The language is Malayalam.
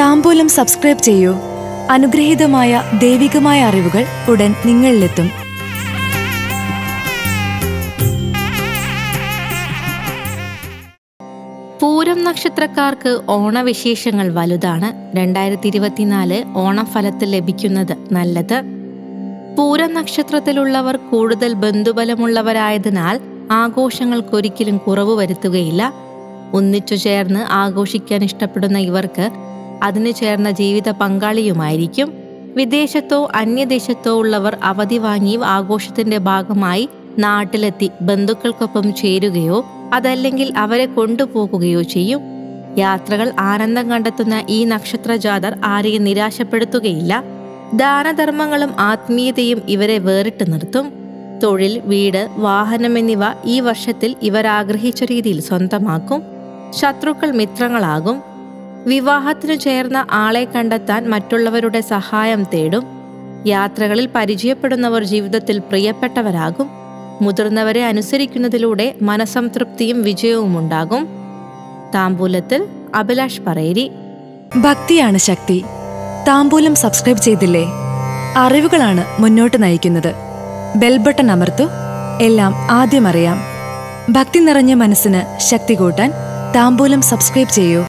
താമ്പൂലം സബ്സ്ക്രൈബ് ചെയ്യൂ അനുഗ്രഹീതമായ ദൈവികമായ അറിവുകൾ ഉടൻ നിങ്ങളിലെത്തും പൂരം നക്ഷത്രക്കാർക്ക് ഓണവിശേഷങ്ങൾ വലുതാണ് രണ്ടായിരത്തി ഇരുപത്തിനാല് ഓണം ഫലത്തിൽ ലഭിക്കുന്നത് നല്ലത് പൂരം നക്ഷത്രത്തിലുള്ളവർ കൂടുതൽ ബന്ധുബലമുള്ളവരായതിനാൽ ആഘോഷങ്ങൾക്കൊരിക്കലും കുറവ് വരുത്തുകയില്ല ഒന്നിച്ചു ചേർന്ന് ആഘോഷിക്കാൻ ഇഷ്ടപ്പെടുന്ന ഇവർക്ക് അതിനു ചേർന്ന ജീവിത പങ്കാളിയുമായിരിക്കും വിദേശത്തോ അന്യദേശത്തോ ഉള്ളവർ അവധി വാങ്ങി ആഘോഷത്തിന്റെ ഭാഗമായി നാട്ടിലെത്തി ബന്ധുക്കൾക്കൊപ്പം ചേരുകയോ അതല്ലെങ്കിൽ അവരെ കൊണ്ടുപോകുകയോ ചെയ്യും യാത്രകൾ ആനന്ദം കണ്ടെത്തുന്ന ഈ നക്ഷത്രജാതർ ആരെയും നിരാശപ്പെടുത്തുകയില്ല ദാനധർമ്മങ്ങളും ആത്മീയതയും ഇവരെ വേറിട്ട് നിർത്തും തൊഴിൽ വീട് വാഹനം എന്നിവ ഈ വർഷത്തിൽ ഇവർ ആഗ്രഹിച്ച രീതിയിൽ സ്വന്തമാക്കും ശത്രുക്കൾ മിത്രങ്ങളാകും വിവാഹത്തിനു ചേർന്ന ആളെ കണ്ടെത്താൻ മറ്റുള്ളവരുടെ സഹായം തേടും യാത്രകളിൽ പരിചയപ്പെടുന്നവർ ജീവിതത്തിൽ പ്രിയപ്പെട്ടവരാകും മുതിർന്നവരെ അനുസരിക്കുന്നതിലൂടെ മനസംതൃപ്തിയും വിജയവും ഉണ്ടാകും താമ്പൂലത്തിൽ അഭിലാഷ് പറേരി ഭക്തിയാണ് ശക്തി താമ്പൂലം സബ്സ്ക്രൈബ് ചെയ്തില്ലേ അറിവുകളാണ് മുന്നോട്ട് നയിക്കുന്നത് ബെൽ ബട്ടൺ അമർത്തു എല്ലാം ആദ്യം അറിയാം ഭക്തി നിറഞ്ഞ മനസ്സിന് ശക്തി കൂട്ടാൻ താമ്പൂലം സബ്സ്ക്രൈബ് ചെയ്യൂ